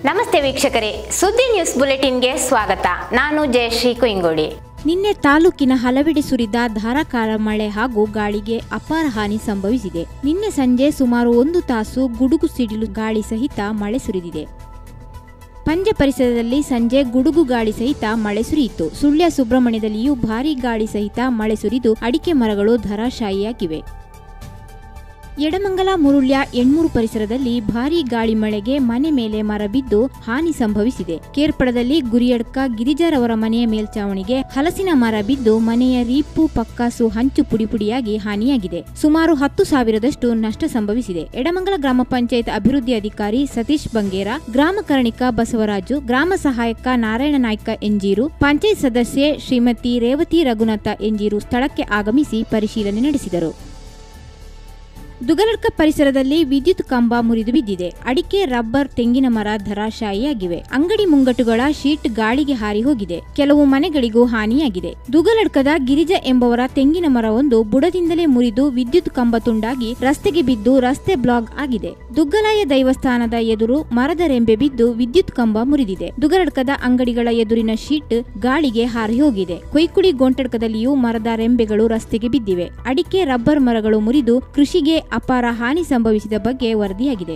ನಮಸ್ತೆ ವೀಕ್ಷಕರೇ ಸುದ್ದಿ ನ್ಯೂಸ್ ಬುಲೆಟಿನ್ಗೆ ಸ್ವಾಗತ ನಾನು ಜಯಶ್ರೀ ಕುಯಿಂಗೋಡಿ ನಿನ್ನೆ ತಾಲೂಕಿನ ಹಲವೆಡೆ ಸುರಿದ ಧಾರಾಕಾರ ಮಳೆ ಹಾಗೂ ಗಾಳಿಗೆ ಅಪಾರ ಹಾನಿ ಸಂಭವಿಸಿದೆ ನಿನ್ನೆ ಸಂಜೆ ಸುಮಾರು ಒಂದು ತಾಸು ಗುಡುಗು ಸಿಡಿಲು ಗಾಳಿ ಸಹಿತ ಮಳೆ ಸುರಿದಿದೆ ಪಂಜ ಪರಿಸರದಲ್ಲಿ ಸಂಜೆ ಗುಡುಗು ಗಾಳಿ ಸಹಿತ ಮಳೆ ಸುರಿಯಿತು ಸುಳ್ಯ ಸುಬ್ರಹ್ಮಣ್ಯದಲ್ಲಿಯೂ ಭಾರೀ ಗಾಳಿ ಸಹಿತ ಮಳೆ ಸುರಿದು ಅಡಿಕೆ ಮರಗಳು ಧರಾಶಾಯಿಯಾಗಿವೆ ಎಡಮಂಗಲ ಮುರುಳ್ಯ ಎಣ್ಮೂರು ಪರಿಸರದಲ್ಲಿ ಭಾರೀ ಗಾಳಿ ಮಳೆಗೆ ಮನೆ ಮೇಲೆ ಮರ ಬಿದ್ದು ಹಾನಿ ಸಂಭವಿಸಿದೆ ಕೇರ್ಪಡದಲ್ಲಿ ಗುರಿಯಡ್ಕ ಗಿರಿಜಾರವರ ಮನೆಯ ಮೇಲ್ಚಾವಣಿಗೆ ಹಲಸಿನ ಮರ ಬಿದ್ದು ಮನೆಯ ರೀಪು ಪಕ್ಕಾಸು ಹಂಚು ಪುಡಿಪುಡಿಯಾಗಿ ಹಾನಿಯಾಗಿದೆ ಸುಮಾರು ಹತ್ತು ಸಾವಿರದಷ್ಟು ನಷ್ಟ ಸಂಭವಿಸಿದೆ ಎಡಮಂಗಲ ಗ್ರಾಮ ಪಂಚಾಯತ್ ಅಭಿವೃದ್ಧಿ ಅಧಿಕಾರಿ ಸತೀಶ್ ಬಂಗೇರ ಗ್ರಾಮ ಕರ್ಣಿಕ ಬಸವರಾಜು ಗ್ರಾಮ ಸಹಾಯಕ ನಾರಾಯಣ ನಾಯ್ಕ ಎಂಜೀರು ಪಂಚಾಯತ್ ಸದಸ್ಯೆ ಶ್ರೀಮತಿ ರೇವತಿ ರಘುನಾಥ ಎಂಜೀರು ಸ್ಥಳಕ್ಕೆ ಆಗಮಿಸಿ ಪರಿಶೀಲನೆ ನಡೆಸಿದರು ದುಗಲಡ್ಕ ಪರಿಸರದಲ್ಲಿ ವಿದ್ಯುತ್ ಕಂಬ ಮುರಿದು ಬಿದ್ದಿದೆ ಅಡಿಕೆ ರಬ್ಬರ್ ತೆಂಗಿನ ಮರ ಧರಾಶಾಯಿಯಾಗಿವೆ ಅಂಗಡಿ ಮುಂಗಟ್ಟುಗಳ ಶೀಟ್ ಗಾಳಿಗೆ ಹಾರಿ ಹೋಗಿದೆ ಕೆಲವು ಮನೆಗಳಿಗೂ ಹಾನಿಯಾಗಿದೆ ದುಗಲಡ್ಕದ ಗಿರಿಜ ಎಂಬವರ ತೆಂಗಿನ ಮರವೊಂದು ಬುಡದಿಂದಲೇ ಮುರಿದು ವಿದ್ಯುತ್ ಕಂಬ ತುಂಡಾಗಿ ರಸ್ತೆಗೆ ಬಿದ್ದು ರಸ್ತೆ ಬ್ಲಾಕ್ ಆಗಿದೆ ದುಗ್ಗಲಾಯ ದೈವಸ್ಥಾನದ ಎದುರು ಮರದ ರೆಂಬೆ ಬಿದ್ದು ವಿದ್ಯುತ್ ಕಂಬ ಮುರಿದಿದೆ ದುಗಲಡ್ಕದ ಅಂಗಡಿಗಳ ಎದುರಿನ ಶೀಟ್ ಗಾಳಿಗೆ ಹಾರಿ ಹೋಗಿದೆ ಕೊಯ್ಕುಡಿ ಗೋಂಟಡ್ಕದಲ್ಲಿಯೂ ಮರದ ರೆಂಬೆಗಳು ರಸ್ತೆಗೆ ಬಿದ್ದಿವೆ ಅಡಿಕೆ ರಬ್ಬರ್ ಮರಗಳು ಮುರಿದು ಕೃಷಿಗೆ ಅಪಾರ ಹಾನಿ ಸಂಭವಿಸಿದ ಬಗ್ಗೆ ವರದಿಯಾಗಿದೆ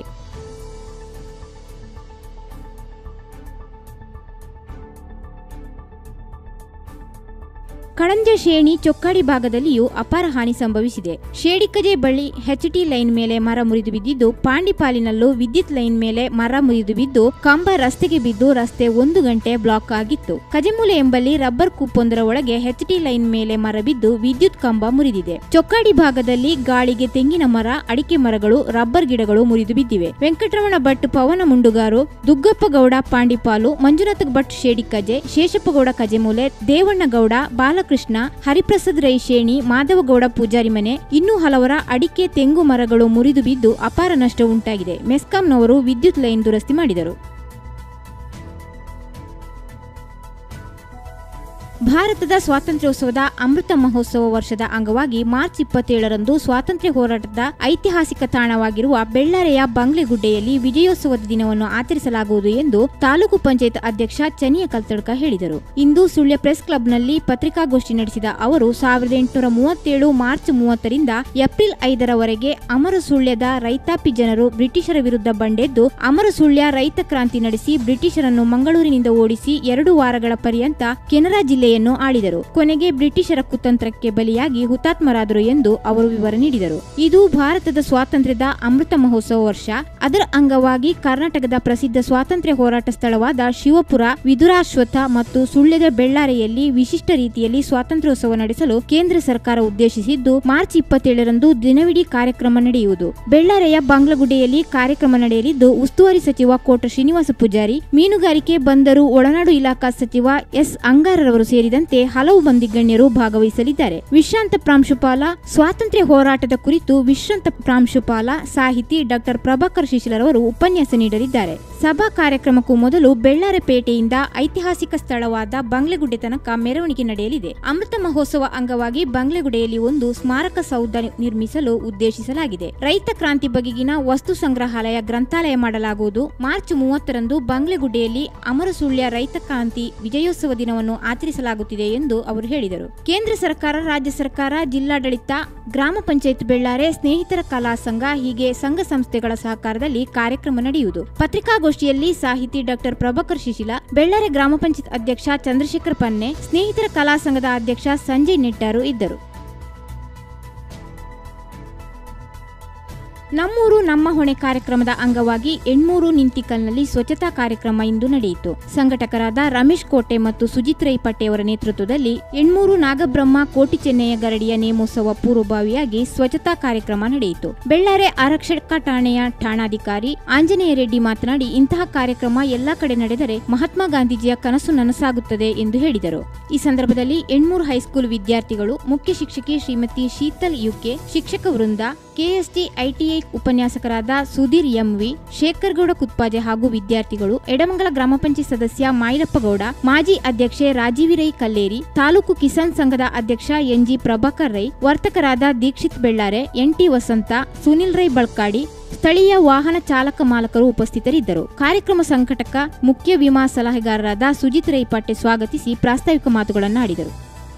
ಕಳಂಜ ಶೇಣಿ ಚೊಕ್ಕಾಡಿ ಭಾಗದಲ್ಲಿಯೂ ಅಪಾರ ಹಾನಿ ಸಂಭವಿಸಿದೆ ಶೇಡಿಕಜೆ ಬಳಿ ಹೆಚ್ಟಿ ಲೈನ್ ಮೇಲೆ ಮರ ಮುರಿದು ಬಿದ್ದಿದ್ದು ಪಾಂಡಿಪಾಲಿನಲ್ಲೂ ವಿದ್ಯುತ್ ಲೈನ್ ಮೇಲೆ ಮರ ಮುರಿದು ಬಿದ್ದು ಕಂಬ ರಸ್ತೆಗೆ ಬಿದ್ದು ರಸ್ತೆ ಒಂದು ಗಂಟೆ ಬ್ಲಾಕ್ ಆಗಿತ್ತು ಕಜೆಮೂಲೆ ಎಂಬಲ್ಲಿ ರಬ್ಬರ್ ಕೂಪೊಂದರ ಒಳಗೆ ಹೆಚ್ಟಿ ಲೈನ್ ಮೇಲೆ ಮರ ಬಿದ್ದು ವಿದ್ಯುತ್ ಕಂಬ ಮುರಿದಿದೆ ಚೊಕ್ಕಾಡಿ ಭಾಗದಲ್ಲಿ ಗಾಳಿಗೆ ತೆಂಗಿನ ಮರ ಅಡಿಕೆ ಮರಗಳು ರಬ್ಬರ್ ಗಿಡಗಳು ಮುರಿದು ಬಿದ್ದಿವೆ ವೆಂಕಟರಮಣ ಭಟ್ ಪವನ ಮುಂಡುಗಾರು ದುಗ್ಗಪ್ಪ ಗೌಡ ಪಾಂಡಿಪಾಲು ಮಂಜುನಾಥ ಭಟ್ ಶೇಡಿಕಜೆ ಶೇಷಪ್ಪಗೌಡ ಕಜೆಮೂಲೆ ದೇವಣ್ಣಗೌಡ ಬಾಲಕೃಷ್ಣ ಹರಿಪ್ರಸಾದ್ ರೈಶೇಣಿ ಮಾಧವಗೌಡ ಪೂಜಾರಿ ಮನೆ ಇನ್ನೂ ಹಲವರ ಅಡಿಕೆ ತೆಂಗು ಮರಗಳು ಮುರಿದು ಬಿದ್ದು ಅಪಾರ ನಷ್ಟ ಉಂಟಾಗಿದೆ ಮೆಸ್ಕಾಂನವರು ವಿದ್ಯುತ್ ಲೈನ್ ದುರಸ್ತಿ ಮಾಡಿದರು ಭಾರತದ ಸ್ವಾತಂತ್ರ್ಯೋತ್ಸವದ ಅಮೃತ ಮಹೋತ್ಸವ ವರ್ಷದ ಅಂಗವಾಗಿ ಮಾರ್ಚ್ ಇಪ್ಪತ್ತೇಳರಂದು ಸ್ವಾತಂತ್ರ್ಯ ಹೋರಾಟದ ಐತಿಹಾಸಿಕ ತಾಣವಾಗಿರುವ ಬೆಳ್ಳಾರೆಯ ಬಂಗ್ಲೆಗುಡ್ಡೆಯಲ್ಲಿ ವಿಜಯೋತ್ಸವದ ದಿನವನ್ನು ಆಚರಿಸಲಾಗುವುದು ಎಂದು ತಾಲೂಕು ಪಂಚಾಯತ್ ಅಧ್ಯಕ್ಷ ಚನಿಯ ಕಲ್ತಡ್ಕ ಹೇಳಿದರು ಇಂದು ಸುಳ್ಯ ಪ್ರೆಸ್ ಕ್ಲಬ್ನಲ್ಲಿ ಪತ್ರಿಕಾಗೋಷ್ಠಿ ನಡೆಸಿದ ಅವರು ಸಾವಿರದ ಎಂಟುನೂರ ಮೂವತ್ತೇಳು ಮಾರ್ಚ್ ಮೂವತ್ತರಿಂದ ಏಪ್ರಿಲ್ ಐದರವರೆಗೆ ಅಮರ ಸುಳ್ಯದ ರೈತಾಪಿ ಜನರು ಬ್ರಿಟಿಷರ ವಿರುದ್ಧ ಬಂಡೆದ್ದು ಅಮರ ಸುಳ್ಯ ರೈತ ಕ್ರಾಂತಿ ನಡೆಸಿ ಬ್ರಿಟಿಷರನ್ನು ಮಂಗಳೂರಿನಿಂದ ಓಡಿಸಿ ಎರಡು ವಾರಗಳ ಪರ್ಯಂತ ಕೆನರಾ ಜಿಲ್ಲೆಯನ್ನು ಆಳಿದರು ಕೊನೆಗೆ ಬ್ರಿಟಿಷರ ಕುತಂತ್ರಕ್ಕೆ ಬಲಿಯಾಗಿ ಹುತಾತ್ಮರಾದರು ಎಂದು ಅವರು ವಿವರ ನೀಡಿದರು ಇದು ಭಾರತದ ಸ್ವಾತಂತ್ರ್ಯದ ಅಮೃತ ಮಹೋತ್ಸವ ವರ್ಷ ಅದರ ಅಂಗವಾಗಿ ಕರ್ನಾಟಕದ ಪ್ರಸಿದ್ಧ ಸ್ವಾತಂತ್ರ್ಯ ಹೋರಾಟ ಸ್ಥಳವಾದ ಶಿವಪುರ ವಿದುರಾಶ್ವಥ ಮತ್ತು ಸುಳ್ಯದ ಬೆಳ್ಳಾರೆಯಲ್ಲಿ ವಿಶಿಷ್ಟ ರೀತಿಯಲ್ಲಿ ಸ್ವಾತಂತ್ರ್ಯೋತ್ಸವ ನಡೆಸಲು ಕೇಂದ್ರ ಸರ್ಕಾರ ಉದ್ದೇಶಿಸಿದ್ದು ಮಾರ್ಚ್ ಇಪ್ಪತ್ತೇಳರಂದು ದಿನವಿಡೀ ಕಾರ್ಯಕ್ರಮ ನಡೆಯುವುದು ಬೆಳ್ಳಾರೆಯ ಬಾಂಗ್ಲಗುಡ್ಡೆಯಲ್ಲಿ ಕಾರ್ಯಕ್ರಮ ನಡೆಯಲಿದ್ದು ಉಸ್ತುವಾರಿ ಸಚಿವ ಕೋಟ ಶ್ರೀನಿವಾಸ ಪೂಜಾರಿ ಮೀನುಗಾರಿಕೆ ಬಂದರು ಒಳನಾಡು ಇಲಾಖಾ ಸಚಿವ ಎಸ್ ಅಂಗಾರರವರು ಸೇರಿದಂತೆ ಹಲವು ಮಂದಿ ಗಣ್ಯರು ಭಾಗವಹಿಸಲಿದ್ದಾರೆ ವಿಶ್ರಾಂತ ಪ್ರಾಂಶುಪಾಲ ಸ್ವಾತಂತ್ರ್ಯ ಹೋರಾಟದ ಕುರಿತು ವಿಶ್ರಾಂತ ಪ್ರಾಂಶುಪಾಲ ಸಾಹಿತಿ ಡಾಕ್ಟರ್ ಪ್ರಭಾಕರ್ ಶಿಶಿಲರವರು ಉಪನ್ಯಾಸ ನೀಡಲಿದ್ದಾರೆ ಸಭಾ ಕಾರ್ಯಕ್ರಮಕ್ಕೂ ಮೊದಲು ಬೆಳ್ಳಾರೆಪೇಟೆಯಿಂದ ಐತಿಹಾಸಿಕ ಸ್ಥಳವಾದ ಬಂಗ್ಲೆಗುಡ್ಡೆ ತನಕ ಮೆರವಣಿಗೆ ನಡೆಯಲಿದೆ ಅಮೃತ ಮಹೋತ್ಸವ ಅಂಗವಾಗಿ ಬಂಗ್ಲೆಗುಡ್ಡೆಯಲ್ಲಿ ಒಂದು ಸ್ಮಾರಕ ಸೌಧ ನಿರ್ಮಿಸಲು ಉದ್ದೇಶಿಸಲಾಗಿದೆ ರೈತ ಕ್ರಾಂತಿ ಬಗೆಗಿನ ವಸ್ತು ಸಂಗ್ರಹಾಲಯ ಗ್ರಂಥಾಲಯ ಮಾಡಲಾಗುವುದು ಮಾರ್ಚ್ ಮೂವತ್ತರಂದು ಬಂಗ್ಲೆಗುಡ್ಡೆಯಲ್ಲಿ ಅಮರಸುಳ್ಯ ರೈತ ಕ್ರಾಂತಿ ವಿಜಯೋತ್ಸವ ದಿನವನ್ನು ಆಚರಿಸಲಾಗುತ್ತಿದೆ ಎಂದು ಅವರು ಹೇಳಿದರು ಕೇಂದ್ರ ಸರ್ಕಾರ ರಾಜ್ಯ ಸರ್ಕಾರ ಜಿಲ್ಲಾಡಳಿತ ಗ್ರಾಮ ಪಂಚಾಯತ್ ಬೆಳ್ಳಾರೆ ಸ್ನೇಹಿತರ ಕಲಾ ಸಂಘ ಹೀಗೆ ಸಂಘ ಸಂಸ್ಥೆಗಳ ಸಹಕಾರದಲ್ಲಿ ಕಾರ್ಯಕ್ರಮ ನಡೆಯುವುದು ಪತ್ರಿಕಾಗೋಷ್ಠಿಯಲ್ಲಿ ಸಾಹಿತಿ ಡಾಕ್ಟರ್ ಪ್ರಭಾಕರ್ ಶಿಶಿಲ ಬೆಳ್ಳಾರೆ ಗ್ರಾಮ ಪಂಚಾಯತ್ ಅಧ್ಯಕ್ಷ ಚಂದ್ರಶೇಖರ್ ಪನ್ನೆ ಸ್ನೇಹಿತರ ಕಲಾ ಸಂಘದ ಅಧ್ಯಕ್ಷ ಸಂಜಯ್ ನೆಟ್ಟಾರು ಇದ್ದರು ನಮ್ಮೂರು ನಮ್ಮ ಹೊಣೆ ಕಾರ್ಯಕ್ರಮದ ಅಂಗವಾಗಿ ಎಣ್ಮೂರು ನಿಂತಿಕಲ್ನಲ್ಲಿ ಸ್ವಚ್ಛತಾ ಕಾರ್ಯಕ್ರಮ ಇಂದು ನಡೆಯಿತು ಸಂಘಟಕರಾದ ರಮೇಶ್ ಕೋಟೆ ಮತ್ತು ಸುಜಿತ್ ರೈ ಪಟ್ಟೆಯವರ ನೇತೃತ್ವದಲ್ಲಿ ಎಣ್ಮೂರು ನಾಗಬ್ರಹ್ಮ ಕೋಟಿ ಚೆನ್ನಯ್ಯ ಗರಡಿಯ ನೇಮೋತ್ಸವ ಪೂರ್ವಭಾವಿಯಾಗಿ ಸ್ವಚ್ಛತಾ ಕಾರ್ಯಕ್ರಮ ನಡೆಯಿತು ಬೆಳ್ಳಾರೆ ಆರಕ್ಷಕ ಠಾಣೆಯ ಠಾಣಾಧಿಕಾರಿ ಆಂಜನೇಯ ರೆಡ್ಡಿ ಮಾತನಾಡಿ ಇಂತಹ ಕಾರ್ಯಕ್ರಮ ಎಲ್ಲಾ ಕಡೆ ನಡೆದರೆ ಮಹಾತ್ಮ ಗಾಂಧೀಜಿಯ ಕನಸು ನನಸಾಗುತ್ತದೆ ಎಂದು ಹೇಳಿದರು ಈ ಸಂದರ್ಭದಲ್ಲಿ ಎಣ್ಮೂರು ಹೈಸ್ಕೂಲ್ ವಿದ್ಯಾರ್ಥಿಗಳು ಮುಖ್ಯ ಶಿಕ್ಷಕಿ ಶ್ರೀಮತಿ ಶೀತಲ್ ಯುಕೆ ಶಿಕ್ಷಕ ವೃಂದ ಕೆಎಸ್ಟಿ ಐಟಿಐ ಉಪನ್ಯಾಸಕರಾದ ಸುಧೀರ್ ಎಂವಿ ಶೇಖರ್ಗೌಡ ಕುತ್ಪಾಜೆ ಹಾಗೂ ವಿದ್ಯಾರ್ಥಿಗಳು ಎಡಮಂಗಲ ಗ್ರಾಮ ಪಂಚಾಯತ್ ಸದಸ್ಯ ಮಾಯಿರಪ್ಪಗೌಡ ಮಾಜಿ ಅಧ್ಯಕ್ಷೆ ರಾಜೀವಿ ರೈ ಕಲ್ಲೇರಿ ತಾಲೂಕು ಕಿಸಾನ್ ಸಂಘದ ಅಧ್ಯಕ್ಷ ಎನ್ಜಿ ಪ್ರಭಾಕರ್ ರೈ ವರ್ತಕರಾದ ದೀಕ್ಷಿತ್ ಬೆಳ್ಳಾರೆ ಎನ್ಟಿ ವಸಂತ ಸುನಿಲ್ ರೈ ಬಳ್ಕಾಡಿ ಸ್ಥಳೀಯ ವಾಹನ ಚಾಲಕ ಮಾಲಕರು ಉಪಸ್ಥಿತರಿದ್ದರು ಕಾರ್ಯಕ್ರಮ ಸಂಘಟಕ ಮುಖ್ಯ ವಿಮಾ ಸಲಹೆಗಾರರಾದ ಸುಜಿತ್ ರೈಪಾಟೆ ಸ್ವಾಗತಿಸಿ ಪ್ರಾಸ್ತಾವಿಕ ಮಾತುಗಳನ್ನಾಡಿದರು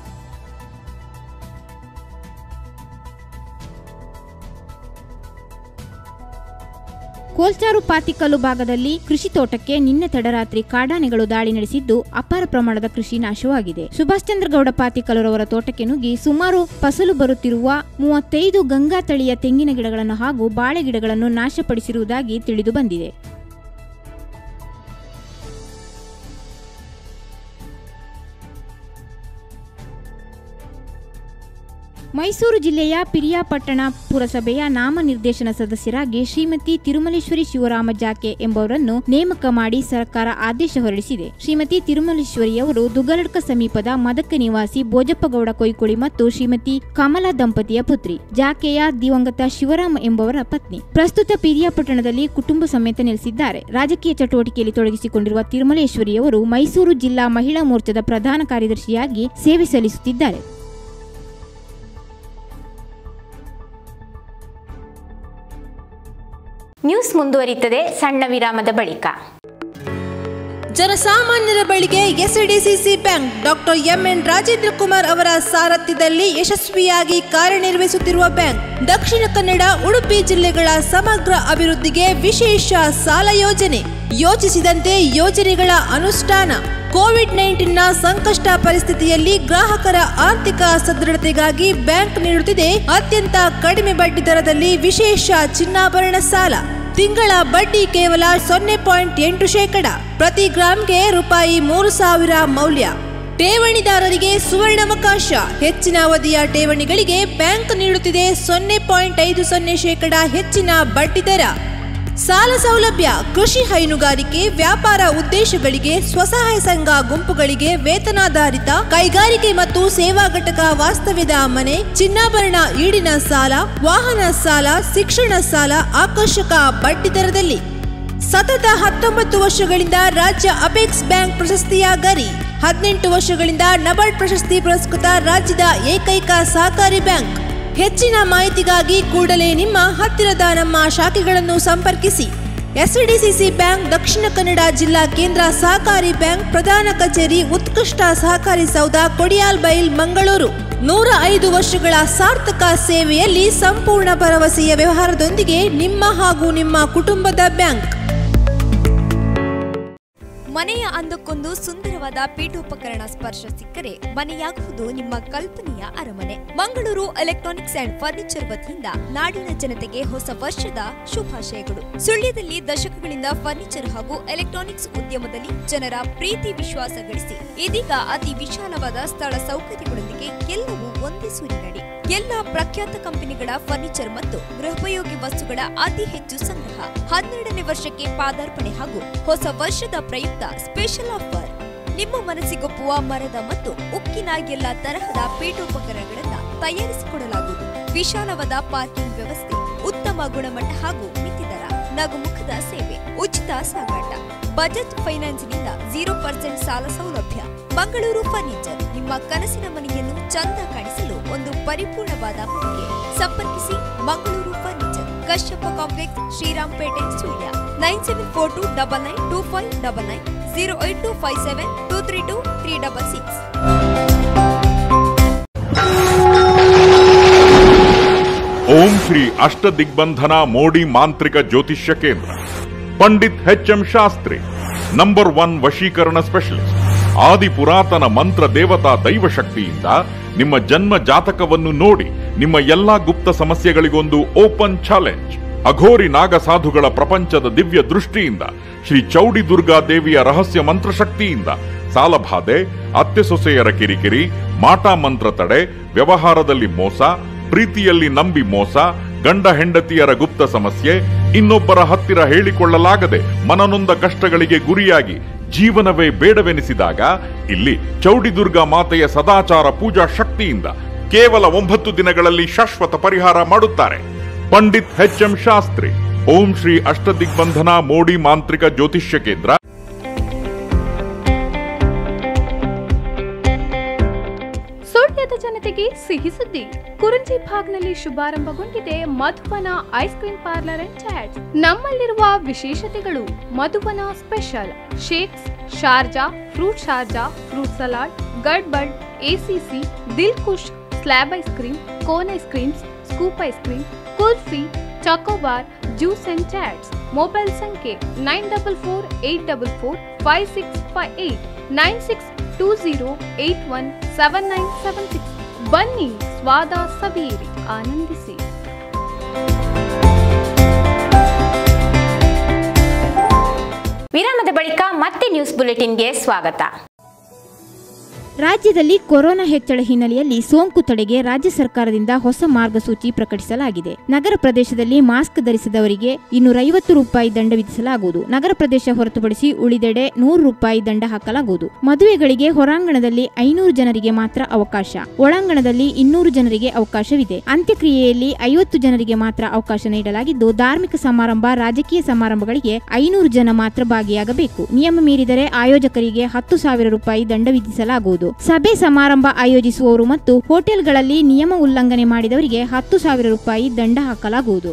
ಕೋಲ್ಚಾರು ಪಾತಿಕಲ್ಲು ಭಾಗದಲ್ಲಿ ಕೃಷಿ ತೋಟಕ್ಕೆ ನಿನ್ನೆ ತಡರಾತ್ರಿ ಕಾಡಾನೆಗಳು ದಾಳಿ ನಡೆಸಿದ್ದು ಅಪಾರ ಪ್ರಮಾಣದ ಕೃಷಿ ನಾಶವಾಗಿದೆ ಸುಭಾಷ್ ಚಂದ್ರ ಗೌಡ ಪಾತಿಕಲ್ಲುರವರ ತೋಟಕ್ಕೆ ನುಗ್ಗಿ ಸುಮಾರು ಫಸಲು ಬರುತ್ತಿರುವ ಮೂವತ್ತೈದು ಗಂಗಾ ತಳಿಯ ತೆಂಗಿನ ಗಿಡಗಳನ್ನು ಹಾಗೂ ಬಾಳೆ ಗಿಡಗಳನ್ನು ನಾಶಪಡಿಸಿರುವುದಾಗಿ ತಿಳಿದು ಬಂದಿದೆ ಮೈಸೂರು ಜಿಲ್ಲೆಯ ಪಿರಿಯಾಪಟ್ಟಣ ಪುರಸಭೆಯ ನಾಮನಿರ್ದೇಶನ ಸದಸ್ಯರಾಗಿ ಶ್ರೀಮತಿ ತಿರುಮಲೇಶ್ವರಿ ಶಿವರಾಮ ಜಾಕೆ ಎಂಬವರನ್ನು ನೇಮಕ ಮಾಡಿ ಸರ್ಕಾರ ಆದೇಶ ಹೊರಡಿಸಿದೆ ಶ್ರೀಮತಿ ತಿರುಮಲೇಶ್ವರಿಯವರು ದುಗರಡ್ಕ ಸಮೀಪದ ಮದಕ ನಿವಾಸಿ ಬೋಜಪ್ಪಗೌಡ ಕೊಯ್ಕುಳಿ ಮತ್ತು ಶ್ರೀಮತಿ ಕಮಲಾ ದಂಪತಿಯ ಪುತ್ರಿ ಜಾಕೆಯ ದಿವಂಗತ ಶಿವರಾಮ ಎಂಬವರ ಪತ್ನಿ ಪ್ರಸ್ತುತ ಪಿರಿಯಾಪಟ್ಟಣದಲ್ಲಿ ಕುಟುಂಬ ಸಮೇತ ನೆಲೆಸಿದ್ದಾರೆ ರಾಜಕೀಯ ಚಟುವಟಿಕೆಯಲ್ಲಿ ತೊಡಗಿಸಿಕೊಂಡಿರುವ ತಿರುಮಲೇಶ್ವರಿಯವರು ಮೈಸೂರು ಜಿಲ್ಲಾ ಮಹಿಳಾ ಮೋರ್ಚಾದ ಪ್ರಧಾನ ಕಾರ್ಯದರ್ಶಿಯಾಗಿ ಸೇವೆ ಸಲ್ಲಿಸುತ್ತಿದ್ದಾರೆ ನ್ಯೂಸ್ ಮುಂದುವರಿಯುತ್ತದೆ ಸಣ್ಣ ವಿರಾಮದ ಬಳಿಕ ಜನಸಾಮಾನ್ಯರ ಬಳಿಗೆ SDCC bank doctor MN Rajendra Kumar ಅವರ ಸಾರಥ್ಯದಲ್ಲಿ ಯಶಸ್ವಿಯಾಗಿ ಕಾರ್ಯನಿರ್ವಹಿಸುತ್ತಿರುವ ಬ್ಯಾಂಕ್ ದಕ್ಷಿಣ ಕನ್ನಡ ಉಡುಪಿ ಜಿಲ್ಲೆಗಳ ಸಮಗ್ರ ಅಭಿವೃದ್ಧಿಗೆ ವಿಶೇಷ ಸಾಲ ಯೋಜನೆ ಯೋಚಿಸಿದಂತೆ ಯೋಜನೆಗಳ ಅನುಷ್ಠಾನ ಕೋವಿಡ್ ನೈನ್ಟೀನ್ನ ಸಂಕಷ್ಟ ಪರಿಸ್ಥಿತಿಯಲ್ಲಿ ಗ್ರಾಹಕರ ಆರ್ಥಿಕ ಸದೃಢತೆಗಾಗಿ ಬ್ಯಾಂಕ್ ನೀಡುತ್ತಿದೆ ಅತ್ಯಂತ ಕಡಿಮೆ ಬಡ್ಡಿ ದರದಲ್ಲಿ ವಿಶೇಷ ಚಿನ್ನಾಭರಣ ಸಾಲ ತಿಂಗಳ ಬಡ್ಡಿ ಕೇವಲ ಸೊನ್ನೆ ಪಾಯಿಂಟ್ ಎಂಟು ಶೇಕಡ ಪ್ರತಿ ಗ್ರಾಂಗೆ ರೂಪಾಯಿ ಮೂರು ಸಾವಿರ ಮೌಲ್ಯ ಠೇವಣಿದಾರರಿಗೆ ಸುವರ್ಣಾವಕಾಶ ಹೆಚ್ಚಿನ ಅವಧಿಯ ಠೇವಣಿಗಳಿಗೆ ಬ್ಯಾಂಕ್ ನೀಡುತ್ತಿದೆ ಸೊನ್ನೆ ಪಾಯಿಂಟ್ ಐದು ಸೊನ್ನೆ ಶೇಕಡ ಹೆಚ್ಚಿನ ಬಡ್ಡಿ ದರ ಸಾಲ ಸೌಲಭ್ಯ ಕೃಷಿ ಹೈನುಗಾರಿಕೆ ವ್ಯಾಪಾರ ಉದ್ದೇಶಗಳಿಗೆ ಸ್ವಸಹಾಯ ಸಂಘ ಗುಂಪುಗಳಿಗೆ ವೇತನಾಧಾರಿತ ಕೈಗಾರಿಕೆ ಮತ್ತು ಸೇವಾ ಘಟಕ ವಾಸ್ತವ್ಯದ ಮನೆ ಚಿನ್ನಾಭರಣ ಈಡಿನ ಸಾಲ ವಾಹನ ಸಾಲ ಶಿಕ್ಷಣ ಸಾಲ ಆಕರ್ಷಕ ಬಡ್ಡಿ ದರದಲ್ಲಿ ಸತತ ಹತ್ತೊಂಬತ್ತು ವರ್ಷಗಳಿಂದ ರಾಜ್ಯ ಅಪೆಕ್ಸ್ ಬ್ಯಾಂಕ್ ಪ್ರಶಸ್ತಿಯ ಗರಿ ಹದಿನೆಂಟು ವರ್ಷಗಳಿಂದ ನಬಾರ್ಡ್ ಪ್ರಶಸ್ತಿ ಪುರಸ್ಕೃತ ರಾಜ್ಯದ ಏಕೈಕ ಸಹಕಾರಿ ಬ್ಯಾಂಕ್ ಹೆಚ್ಚಿನ ಮಾಹಿತಿಗಾಗಿ ಕೂಡಲೇ ನಿಮ್ಮ ಹತ್ತಿರದ ನಮ್ಮ ಶಾಖೆಗಳನ್ನು ಸಂಪರ್ಕಿಸಿ ಎಸ್ಡಿಸಿಸಿ ಬ್ಯಾಂಕ್ ದಕ್ಷಿಣ ಕನ್ನಡ ಜಿಲ್ಲಾ ಕೇಂದ್ರ ಸಹಕಾರಿ ಬ್ಯಾಂಕ್ ಪ್ರಧಾನ ಕಚೇರಿ ಉತ್ಕೃಷ್ಟ ಸಹಕಾರಿ ಸೌಧ ಕೊಡಿಯಾಲ್ ಬೈಲ್ ಮಂಗಳೂರು ನೂರ ಐದು ವರ್ಷಗಳ ಸಾರ್ಥಕ ಸೇವೆಯಲ್ಲಿ ಸಂಪೂರ್ಣ ಭರವಸೆಯ ವ್ಯವಹಾರದೊಂದಿಗೆ ನಿಮ್ಮ ಹಾಗೂ ನಿಮ್ಮ ಕುಟುಂಬದ ಬ್ಯಾಂಕ್ ಮನೆಯ ಅಂದಕ್ಕೊಂದು ಸುಂದರವಾದ ಪೀಠೋಪಕರಣ ಸ್ಪರ್ಶ ಸಿಕ್ಕರೆ ಮನೆಯಾಗುವುದು ನಿಮ್ಮ ಕಲ್ಪನೆಯ ಅರಮನೆ ಮಂಗಳೂರು ಎಲೆಕ್ಟ್ರಾನಿಕ್ಸ್ ಅಂಡ್ ಫರ್ನಿಚರ್ ವತಿಯಿಂದ ನಾಡಿನ ಜನತೆಗೆ ಹೊಸ ವರ್ಷದ ಶುಭಾಶಯಗಳು ಸುಳ್ಯದಲ್ಲಿ ದಶಕಗಳಿಂದ ಫರ್ನಿಚರ್ ಹಾಗೂ ಎಲೆಕ್ಟ್ರಾನಿಕ್ಸ್ ಉದ್ಯಮದಲ್ಲಿ ಜನರ ಪ್ರೀತಿ ವಿಶ್ವಾಸ ಗಳಿಸಿ ಇದೀಗ ಅತಿ ವಿಶಾಲವಾದ ಸ್ಥಳ ಸೌಕರ್ಯಗಳೊಂದಿಗೆ ಎಲ್ಲವೂ ಒಂದೇ ಸೂರಿನಡಿ ಎಲ್ಲ ಪ್ರಖ್ಯಾತ ಕಂಪನಿಗಳ ಫರ್ನಿಚರ್ ಮತ್ತು ಗೃಹೋಪಯೋಗಿ ವಸ್ತುಗಳ ಅತಿ ಹೆಚ್ಚು ಸಂಗ್ರಹ ಹನ್ನೆರಡನೇ ವರ್ಷಕ್ಕೆ ಪಾದಾರ್ಪಣೆ ಹಾಗೂ ಹೊಸ ವರ್ಷದ ಪ್ರಯುಕ್ತ ಸ್ಪೆಷಲ್ ಆಫರ್ ನಿಮ್ಮ ಮನಸ್ಸಿಗೊಪ್ಪುವ ಮರದ ಮತ್ತು ಉಕ್ಕಿನ ಎಲ್ಲ ತರಹದ ಪೀಠೋಪಕರಣಗಳನ್ನ ತಯಾರಿಸಿಕೊಡಲಾಗುವುದು ವಿಶಾಲವಾದ ಪಾರ್ಕಿಂಗ್ ವ್ಯವಸ್ಥೆ ಉತ್ತಮ ಗುಣಮಟ್ಟ ಹಾಗೂ ಮಿತಿ ದರ ನಗುಮುಖದ ಸೇವೆ ಉಚಿತ ಸಾಗಾಟ ಬಜೆಟ್ ಫೈನಾನ್ಸ್ನಿಂದ ಜೀರೋ ಪರ್ಸೆಂಟ್ ಸಾಲ ಸೌಲಭ್ಯ ಮಂಗಳೂರು ಫರ್ನಿಚರ್ ನಿಮ್ಮ ಕನಸಿನ ಮನೆಯನ್ನು ಚಂದ ಕಾಣಿಸಲು ಒಂದು ಪರಿಪೂರ್ಣವಾದ ಮಳಿಗೆ ಸಂಪರ್ಕಿಸಿ Mangaluru furniture Kashyapa complex Shrirampete Sullia nine seven four two double nine two five double nine zero eight two five seven two three two three double six Om Shri ಅಷ್ಟ ದಿಗ್ಬಂಧನ ಮೋಡಿ ಮಾಂತ್ರಿಕ ಜ್ಯೋತಿಷ್ಯ ಕೇಂದ್ರ Pandit H M Shastri number one ವಶೀಕರಣ ಸ್ಪೆಷಲಿಸ್ಟ್ ಆದಿ ಪುರಾತನ ಮಂತ್ರ ದೇವತಾ ದೈವ ಶಕ್ತಿಯಿಂದ ನಿಮ್ಮ ಜನ್ಮ ಜಾತಕವನ್ನು ನೋಡಿ ನಿಮ್ಮ ಎಲ್ಲಾ ಗುಪ್ತ ಸಮಸ್ಯೆಗಳಿಗೊಂದು ಓಪನ್ ಚಾಲೆಂಜ್ ಅಘೋರಿ ನಾಗ ಸಾಧುಗಳ ಪ್ರಪಂಚದ ದಿವ್ಯ ದೃಷ್ಟಿಯಿಂದ ಶ್ರೀ ಚೌಡಿ ದುರ್ಗಾ ದೇವಿಯ ರಹಸ್ಯ ಮಂತ್ರಶಕ್ತಿಯಿಂದ ಸಾಲಬಾಧೆ ಅತ್ತೆ ಸೊಸೆಯರ ಕಿರಿಕಿರಿ ಮಾಟ ಮಂತ್ರ ತಡೆ ವ್ಯವಹಾರದಲ್ಲಿ ಮೋಸ ಪ್ರೀತಿಯಲ್ಲಿ ನಂಬಿ ಮೋಸ ಗಂಡ ಹೆಂಡತಿಯರ ಗುಪ್ತ ಸಮಸ್ಯೆ ಇನ್ನೊಬ್ಬರ ಹತ್ತಿರ ಹೇಳಿಕೊಳ್ಳಲಾಗದೆ ಮನನೊಂದ ಕಷ್ಟಗಳಿಗೆ ಗುರಿಯಾಗಿ ಜೀವನವೇ ಬೇಡವೆನಿಸಿದಾಗ ಇಲ್ಲಿ ಚೌಡಿದುರ್ಗಾ ಮಾತೆಯ ಸದಾಚಾರ ಪೂಜಾ ಶಕ್ತಿಯಿಂದ ಕೇವಲ ಒಂಬತ್ತು ದಿನಗಳಲ್ಲಿ ಶಾಶ್ವತ ಪರಿಹಾರ ಮಾಡುತ್ತಾರೆ ಪಂಡಿತ್ ಎಚ್ ಎಂ ಶಾಸ್ತ್ರಿ ಓಂ ಶ್ರೀ ಅಷ್ಟದಿಗ್ಬಂಧನ ಮೋಡಿ ಮಾಂತ್ರಿಕ ಜ್ಯೋತಿಷ್ಯ ಕೇಂದ್ರ ಸುಳ್ಯದ ಜನತೆಗೆ ಸಿಹಿ ಸುದ್ದಿ ಕುರುಂಜಿ ಭಾಗ್ನಲ್ಲಿ ಶುಭಾರಂಭಗೊಂಡಿದೆ Madhuvana ice cream parlour and chats ನಮ್ಮಲ್ಲಿರುವ ವಿಶೇಷತೆಗಳು Madhuvana special shakes Sharjah fruit Sharjah fruit salad gadbad ಎಸಿಸಿ Dil Khush slab ice cream cone ice creams scoop ice cream kulfi chocobar juice and chats mobile ಸಂಖ್ಯೆ nine double four eight double four five six five eight nine six two zero eight one seven nine seven six ಬನ್ನಿ ಸ್ವಾದ ಸವಿಯಿರಿ ಆನಂದಿಸಿ ವಿರಾಮದ ಬಳಿಕ ಮತ್ತೆ news ಬುಲೆಟಿನ್ಗೆ ಸ್ವಾಗತ ರಾಜ್ಯದಲ್ಲಿ corona ಹೆಚ್ಚಳ ಹಿನ್ನೆಲೆಯಲ್ಲಿ ಸೋಂಕು ತಡೆಗೆ ರಾಜ್ಯ ಸರ್ಕಾರದಿಂದ ಹೊಸ ಮಾರ್ಗಸೂಚಿ ಪ್ರಕಟಿಸಲಾಗಿದೆ ನಗರ ಪ್ರದೇಶದಲ್ಲಿ ಮಾಸ್ಕ್ ಧರಿಸದವರಿಗೆ ಇನ್ನೂರೈವತ್ತು ರೂಪಾಯಿ ದಂಡ ವಿಧಿಸಲಾಗುವುದು ನಗರ ಪ್ರದೇಶ ಹೊರತುಪಡಿಸಿ ಉಳಿದೆಡೆ ನೂರು ರೂಪಾಯಿ ದಂಡ ಹಾಕಲಾಗುವುದು ಮದುವೆಗಳಿಗೆ ಹೊರಾಂಗಣದಲ್ಲಿ ಐನೂರು ಜನರಿಗೆ ಮಾತ್ರ ಅವಕಾಶ ಒಳಾಂಗಣದಲ್ಲಿ ಇನ್ನೂರು ಜನರಿಗೆ ಅವಕಾಶವಿದೆ ಅಂತ್ಯಕ್ರಿಯೆಯಲ್ಲಿ ಐವತ್ತು ಜನರಿಗೆ ಮಾತ್ರ ಅವಕಾಶ ನೀಡಲಾಗಿದ್ದು ಧಾರ್ಮಿಕ ಸಮಾರಂಭ ರಾಜಕೀಯ ಸಮಾರಂಭಗಳಿಗೆ ಐನೂರು ಜನ ಮಾತ್ರ ಭಾಗಿಯಾಗಬೇಕು ನಿಯಮ ಮೀರಿದರೆ ಆಯೋಜಕರಿಗೆ ಹತ್ತು ಸಾವಿರ ರೂಪಾಯಿ ದಂಡ ವಿಧಿಸಲಾಗುವುದು ಸಭೆ ಸಮಾರಂಭ ಆಯೋಜಿಸುವವರು ಮತ್ತು ಹೋಟೆಲ್ಗಳಲ್ಲಿ ನಿಯಮ ಉಲ್ಲಂಘನೆ ಮಾಡಿದವರಿಗೆ ಹತ್ತು ಸಾವಿರ ರೂಪಾಯಿ ದಂಡ ಹಾಕಲಾಗುವುದು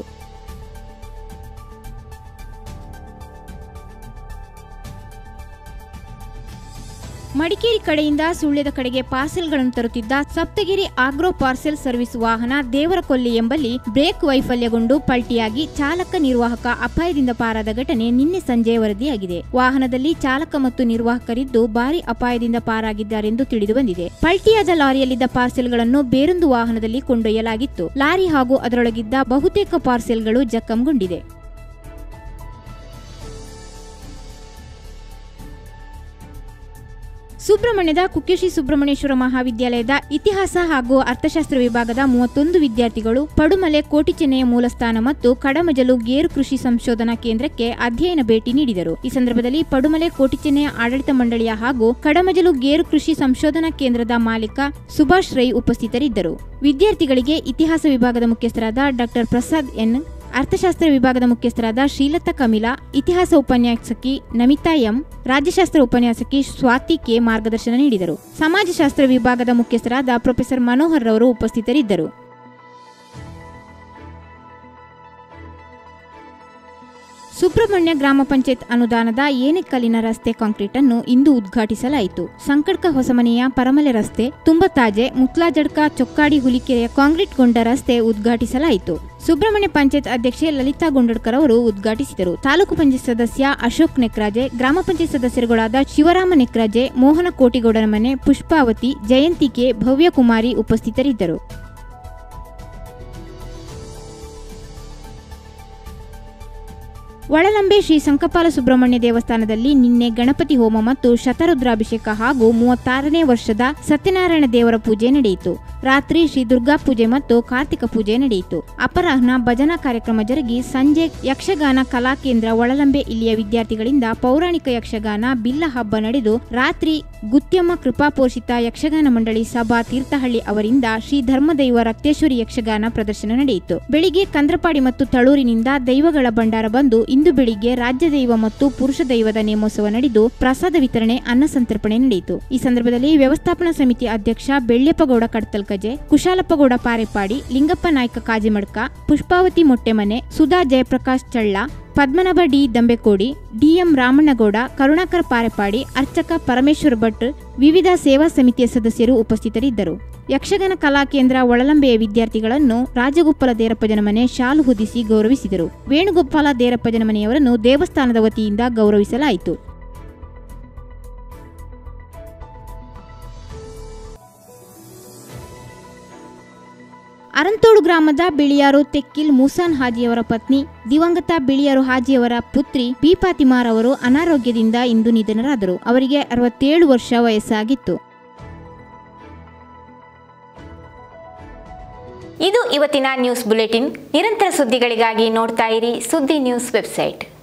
ಮಡಿಕೇರಿ ಕಡೆಯಿಂದ ಸುಳ್ಯದ ಕಡೆಗೆ ಪಾರ್ಸೆಲ್ಗಳನ್ನು ತರುತ್ತಿದ್ದ ಸಪ್ತಗಿರಿ ಆಗ್ರೋ ಪಾರ್ಸೆಲ್ ಸರ್ವಿಸ್ ವಾಹನ ದೇವರಕೊಲ್ಲಿ ಎಂಬಲ್ಲಿ ಬ್ರೇಕ್ ವೈಫಲ್ಯಗೊಂಡು ಪಲ್ಟಿಯಾಗಿ ಚಾಲಕ ನಿರ್ವಾಹಕ ಅಪಾಯದಿಂದ ಪಾರಾದ ಘಟನೆ ನಿನ್ನೆ ಸಂಜೆ ವರದಿಯಾಗಿದೆ ವಾಹನದಲ್ಲಿ ಚಾಲಕ ಮತ್ತು ನಿರ್ವಾಹಕರಿದ್ದು ಭಾರಿ ಅಪಾಯದಿಂದ ಪಾರಾಗಿದ್ದಾರೆಂದು ತಿಳಿದು ಬಂದಿದೆ ಪಲ್ಟಿಯಾದ ಲಾರಿಯಲ್ಲಿದ್ದ ಪಾರ್ಸೆಲ್ಗಳನ್ನು ಬೇರೊಂದು ವಾಹನದಲ್ಲಿ ಕೊಂಡೊಯ್ಯಲಾಗಿತ್ತು ಲಾರಿ ಹಾಗೂ ಅದರೊಳಗಿದ್ದ ಬಹುತೇಕ ಪಾರ್ಸೆಲ್ಗಳು ಜಖಂಗೊಂಡಿದೆ ಸುಬ್ರಹ್ಮಣ್ಯದ ಕುಕ್ಕೆಶಿ ಸುಬ್ರಹ್ಮಣ್ಯೇಶ್ವರ ಮಹಾವಿದ್ಯಾಲಯದ ಇತಿಹಾಸ ಹಾಗೂ ಅರ್ಥಶಾಸ್ತ್ರ ವಿಭಾಗದ ಮೂವತ್ತೊಂದು ವಿದ್ಯಾರ್ಥಿಗಳು ಪಡುಮಲೆ ಕೋಟಿಚೆನ್ನೆಯ ಮೂಲಸ್ಥಾನ ಮತ್ತು ಕಡಮಜಲು ಗೇರು ಕೃಷಿ ಸಂಶೋಧನಾ ಕೇಂದ್ರಕ್ಕೆ ಅಧ್ಯಯನ ಭೇಟಿ ನೀಡಿದರು ಈ ಸಂದರ್ಭದಲ್ಲಿ ಪಡುಮಲೆ ಕೋಟಿಚೆನ್ನೆಯ ಆಡಳಿತ ಮಂಡಳಿಯ ಹಾಗೂ ಕಡಮಜಲು ಗೇರು ಕೃಷಿ ಸಂಶೋಧನಾ ಕೇಂದ್ರದ ಮಾಲೀಕ ಸುಭಾಷ್ ರೈ ಉಪಸ್ಥಿತರಿದ್ದರು ವಿದ್ಯಾರ್ಥಿಗಳಿಗೆ ಇತಿಹಾಸ ವಿಭಾಗದ ಮುಖ್ಯಸ್ಥರಾದ ಡಾಕ್ಟರ್ ಪ್ರಸಾದ್ ಎನ್ ಅರ್ಥಶಾಸ್ತ್ರ ವಿಭಾಗದ ಮುಖ್ಯಸ್ಥರಾದ ಶ್ರೀಲತಾ ಕಮಿಲಾ ಇತಿಹಾಸ ಉಪನ್ಯಾಸಕಿ ನಮಿತಾ ಎಂ ರಾಜ್ಯಶಾಸ್ತ್ರ ಉಪನ್ಯಾಸಕಿ ಸ್ವಾತಿ ಕೆ ಮಾರ್ಗದರ್ಶನ ನೀಡಿದರು ಸಮಾಜಶಾಸ್ತ್ರ ವಿಭಾಗದ ಮುಖ್ಯಸ್ಥರಾದ ಪ್ರೊಫೆಸರ್ ಮನೋಹರ್ ರವರು ಉಪಸ್ಥಿತರಿದ್ದರು ಸುಬ್ರಹ್ಮಣ್ಯ ಗ್ರಾಮ ಪಂಚಾಯತ್ ಅನುದಾನದ ಏನೆಕಲ್ಲಿನ ರಸ್ತೆ ಕಾಂಕ್ರೀಟ್ ಅನ್ನು ಇಂದು ಉದ್ಘಾಟಿಸಲಾಯಿತು ಸಂಕಡ್ಕ ಹೊಸಮನೆಯ ಪರಮಲೆ ರಸ್ತೆ ತುಂಬತಾಜೆ ಮುತ್ಲಾಜಡ್ಕ ಚೊಕ್ಕಾಡಿ ಹುಲಿಕೆರೆಯ ಕಾಂಕ್ರೀಟ್ಗೊಂಡ ರಸ್ತೆ ಉದ್ಘಾಟಿಸಲಾಯಿತು ಸುಬ್ರಹ್ಮಣ್ಯ ಪಂಚಾಯತ್ ಅಧ್ಯಕ್ಷೆ ಲಲಿತಾ ಗುಂಡಡ್ಕರ್ ಅವರು ಉದ್ಘಾಟಿಸಿದರು ತಾಲೂಕು ಪಂಚಾಯತ್ ಸದಸ್ಯ ಅಶೋಕ್ ನೆಕ್ರಾಜೆ ಗ್ರಾಮ ಪಂಚಾಯತ್ ಸದಸ್ಯರುಗಳಾದ ಶಿವರಾಮ ನೆಕ್ರಾಜೆ ಮೋಹನ ಕೋಟಿಗೌಡರ ಮನೆ ಪುಷ್ಪಾವತಿ ಜಯಂತಿಕೆ ಭವ್ಯಕುಮಾರಿ ಉಪಸ್ಥಿತರಿದ್ದರು ಒಳಲಂಬೆ ಶ್ರೀ ಸಂಕಪಾಲ ಸುಬ್ರಹ್ಮಣ್ಯ ದೇವಸ್ಥಾನದಲ್ಲಿ ನಿನ್ನೆ ಗಣಪತಿ ಹೋಮ ಮತ್ತು ಶತರುದ್ರಾಭಿಷೇಕ ಹಾಗೂ ಮೂವತ್ತಾರನೇ ವರ್ಷದ ಸತ್ಯನಾರಾಯಣ ದೇವರ ಪೂಜೆ ನಡೆಯಿತು ರಾತ್ರಿ ಶ್ರೀ ದುರ್ಗಾ ಪೂಜೆ ಮತ್ತು ಕಾರ್ತಿಕ ಪೂಜೆ ನಡೆಯಿತು ಅಪರಾಹ್ನ ಭಜನಾ ಕಾರ್ಯಕ್ರಮ ಜರುಗಿ ಸಂಜೆ ಯಕ್ಷಗಾನ ಕಲಾ ಕೇಂದ್ರ ಒಳಲಂಬೆ ಇಲ್ಲಿಯ ವಿದ್ಯಾರ್ಥಿಗಳಿಂದ ಪೌರಾಣಿಕ ಯಕ್ಷಗಾನ ಬಿಲ್ಲ ಹಬ್ಬ ನಡೆದು ರಾತ್ರಿ ಗುತ್ಯಮ್ಮ ಕೃಪಾಪೋಷಿತ ಯಕ್ಷಗಾನ ಮಂಡಳಿ ಸಭಾ ತೀರ್ಥಹಳ್ಳಿ ಅವರಿಂದ ಶ್ರೀ ಧರ್ಮದೈವ ರಕ್ತೇಶ್ವರಿ ಯಕ್ಷಗಾನ ಪ್ರದರ್ಶನ ನಡೆಯಿತು ಬೆಳಿಗ್ಗೆ ಕಂದ್ರಪಾಡಿ ಮತ್ತು ತಳೂರಿನಿಂದ ದೈವಗಳ ಭಂಡಾರ ಬಂದು ಇಂದು ಬೆಳಿಗ್ಗೆ ರಾಜ್ಯ ದೈವ ಮತ್ತು ಪುರುಷ ದೈವದ ನೇಮೋತ್ಸವ ನಡೆದು ಪ್ರಸಾದ ವಿತರಣೆ ಅನ್ನ ಸಂತರ್ಪಣೆ ನಡೆಯಿತು ಈ ಸಂದರ್ಭದಲ್ಲಿ ವ್ಯವಸ್ಥಾಪನಾ ಸಮಿತಿ ಅಧ್ಯಕ್ಷ ಬೆಳ್ಳೆಪ್ಪಗೌಡ ಕಡ್ತಲ್ಕಜೆ ಕುಶಾಲಪ್ಪಗೌಡ ಪಾರೆಪಾಡಿ ಲಿಂಗಪ್ಪ ನಾಯ್ಕ ಕಾಜಿಮಡ್ಕ ಪುಷ್ಪಾವತಿ ಮೊಟ್ಟೆಮನೆ ಸುಧಾ ಜಯಪ್ರಕಾಶ್ ಚಳ್ಳ ಪದ್ಮನಾಭ ಡಿ ದಂಬೆಕೋಡಿ ಡಿಎಂ ರಾಮಣ್ಣಗೌಡ ಕರುಣಾಕರ ಪಾರೆಪಾಡಿ ಅರ್ಚಕ ಪರಮೇಶ್ವರ ಭಟ್ ವಿವಿಧ ಸೇವಾ ಸಮಿತಿಯ ಸದಸ್ಯರು ಉಪಸ್ಥಿತರಿದ್ದರು ಯಕ್ಷಗಾನ ಕಲಾ ಕೇಂದ್ರ ಒಳಲಂಬೆಯ ವಿದ್ಯಾರ್ಥಿಗಳನ್ನು ರಾಜಗೋಪಾಲ ದೇರಪ್ಪ ಜನಮನೆ ಶಾಲು ಹೊದಿಸಿ ಗೌರವಿಸಿದರು ವೇಣುಗೋಪಾಲ ದೇರಪ್ಪ ಜನಮನೆಯವರನ್ನು ದೇವಸ್ಥಾನದ ವತಿಯಿಂದ ಗೌರವಿಸಲಾಯಿತು ಅರಂತೋಡು ಗ್ರಾಮದ ಬಿಳಿಯಾರು ತೆಕ್ಕಿಲ್ ಮೂಸಾನ್ ಹಾಜಿಯವರ ಪತ್ನಿ ದಿವಂಗತ ಬಿಳಿಯಾರು ಹಾಜಿಯವರ ಪುತ್ರಿ ಬಿ ಫಾತಿಮಾರ್ ಅವರು ಅನಾರೋಗ್ಯದಿಂದ ಇಂದು ನಿಧನರಾದರು ಅವರಿಗೆ ಅರವತ್ತೇಳು ವರ್ಷ ವಯಸ್ಸಾಗಿತ್ತು ಇದು ಇವತ್ತಿನ ನ್ಯೂಸ್ ಬುಲೆಟಿನ್ ನಿರಂತರ ಸುದ್ದಿಗಳಿಗಾಗಿ ನೋಡ್ತಾ ಇರಿ ಸುದ್ದಿ ನ್ಯೂಸ್ ವೆಬ್ಸೈಟ್